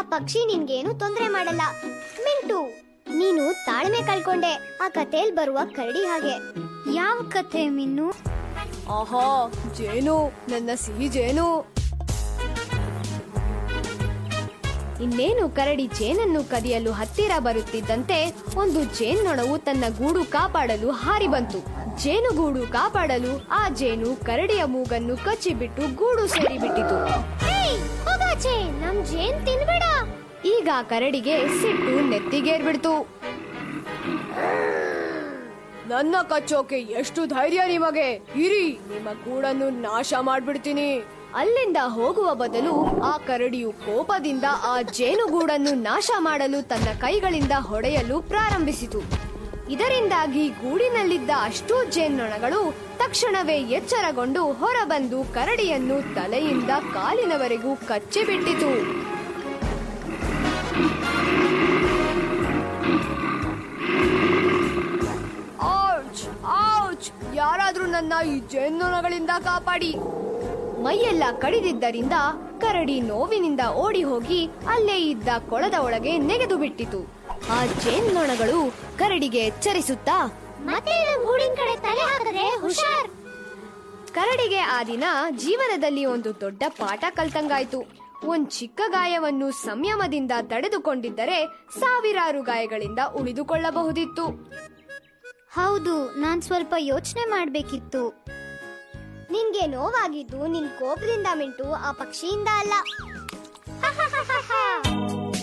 ಪಕ್ಷಿ ನಿನ್ಗೇನು ತೊಂದರೆ ಮಾಡಲ್ಲ ಮಿಂಟು ನೀನು ತಾಳ್ಮೆ ಕಳ್ಕೊಂಡೆ ಆ ಕಥೆಲ್ ಬರುವ ಕರಡಿ ಹಾಗೆ ಯಾವ ಕಥೆ ಮಿನ್ನು ಆಹಾ ಜೇನು ನನ್ನ ಸಿಹಿ ಜೇನು ಇನ್ನೇನು ಕರಡಿ ಜೇನನ್ನು ಕದಿಯಲು ಹತ್ತಿರ ಬರುತ್ತಿದ್ದಂತೆ ಒಂದು ಜೇನ್ನೊಣವು ತನ್ನ ಗೂಡು ಕಾಪಾಡಲು ಹಾರಿ ಬಂತು ಜೇನುಗೂಡು ಕಾಪಾಡಲು ಆ ಜೇನು ಕರಡಿಯ ಮೂಗನ್ನು ಕಚ್ಚಿಬಿಟ್ಟು ಗೂಡು ಸೇರಿಬಿಟ್ಟಿತು ಹೋಗಾಚೆ ನಮ್ ಜೇನ್ ತಿನ್ಬೇಡ ಈಗ ಕರಡಿಗೆ ಸಿಟ್ಟು ನೆತ್ತಿಗೇರ್ಬಿಡ್ತು ನನ್ನ ಕಚ್ಚೋಕೆ ಎಷ್ಟು ಧೈರ್ಯ ನಿಮಗೆ ಇರಿ ನಿಮ್ಮ ಗೂಡನ್ನು ನಾಶ ಮಾಡ್ಬಿಡ್ತೀನಿ ಅಲ್ಲಿಂದ ಹೋಗುವ ಬದಲು ಆ ಕರಡಿಯು ಕೋಪದಿಂದ ಆ ಜೇನುಗೂಡನ್ನು ನಾಶ ಮಾಡಲು ತನ್ನ ಕೈಗಳಿಂದ ಹೊಡೆಯಲು ಪ್ರಾರಂಭಿಸಿತು ಇದರಿಂದಾಗಿ ಗೂಡಿನಲ್ಲಿದ್ದ ಅಷ್ಟೂ ಜೇನ್ನೊಣಗಳು ತಕ್ಷಣವೇ ಎಚ್ಚರಗೊಂಡು ಹೊರಬಂದು ಕರಡಿಯನ್ನು ತಲೆಯಿಂದ ಕಾಲಿನವರೆಗೂ ಕಚ್ಚಿಬಿಟ್ಟಿತು ಔಚ್ ಔಚ್ ಯಾರಾದ್ರೂ ನನ್ನ ಈ ಜೇನ್ನೊಣಗಳಿಂದ ಕಾಪಾಡಿ ಮೈಯೆಲ್ಲ ಕಡಿದಿದ್ದರಿಂದ ಕರಡಿ ನೋವಿನಿಂದ ಓಡಿ ಹೋಗಿ ಅಲ್ಲೇ ಇದ್ದ ಕೊಳದ ಒಳಗೆ ನೆಗೆದು ಬಿಟ್ಟಿತು ಆ ಜೇನ್ನೊಣಗಳು ಕರಡಿಗೆ ಎಚ್ಚರಿಸುತ್ತಾ ಮತ್ತೆ ನಮ್ ಗೂಡಿನ ಕಡೆ ತಲೆ ಹಾಕಿದ್ರೆ ಹುಷಾರ್ ಕರಡಿಗೆ ಆ ದಿನ ಜೀವನದಲ್ಲಿ ಒಂದು ದೊಡ್ಡ ಪಾಠ ಕಲ್ತಂಗಾಯ್ತು ಒಂದ್ ಚಿಕ್ಕ ಗಾಯವನ್ನು ಸಂಯಮದಿಂದ ತಡೆದುಕೊಂಡಿದ್ದರೆ ಸಾವಿರಾರು ಗಾಯಗಳಿಂದ ಉಳಿದುಕೊಳ್ಳಬಹುದಿತ್ತು ಹೌದು ನಾನ್ ಸ್ವಲ್ಪ ಯೋಚನೆ ಮಾಡ್ಬೇಕಿತ್ತು ನಿನ್ಗೆ ನೋವಾಗಿದ್ದು ನಿನ್ ಕೋಪದಿಂದ ಮಿಂಟು ಆ ಪಕ್ಷಿಯಿಂದ ಅಲ್ಲ